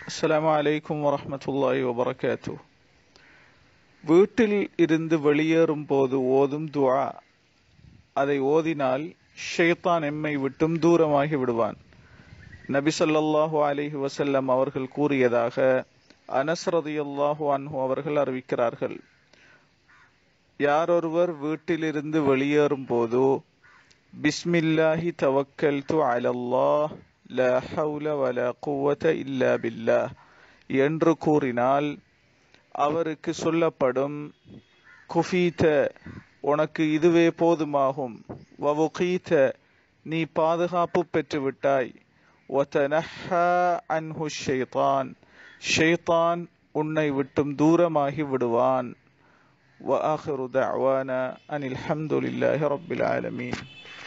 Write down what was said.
அஸ்ஸலாமு அலைக்கும் வரஹ்மத்துல்லாஹி வபரகாத்து வீட்டில் இருந்து வெளியேறும் போது ஓதும் துஆ அதை ஓதினால் ஷைத்தான் எம்மை விட்டும் தூரமாகி விடுவான் நபி ஸல்லல்லாஹு அலைஹி வஸல்லம் அவர்கள் கூறியதாக அனஸ் ரலியல்லாஹு அன்ஹு அவர்கள் அறிவிக்கிறார்கள் யாரொருவர் வீட்டிலிருந்து வெளியேறும் போது பிஸ்மில்லாஹி தவக்கல்து அலல்லாஹ் லா ஹவுல வலா குவத இல்லா பில்லாஹ் என்று கூறினால் அவருக்கு சொல்லப்படும் குஃபீத உனக்கு இதுவே போதுமாகும் வவுகீத நீ பாதுகாப்பு பெற்று விட்டாய் ஒத்தனஹா அன்ஹு ஷைத்தான் ஷைத்தான் உன்னை விட்டும் தூரமாகி விடுவான் وآخر دعوانا أن الحمد لله رب العالمين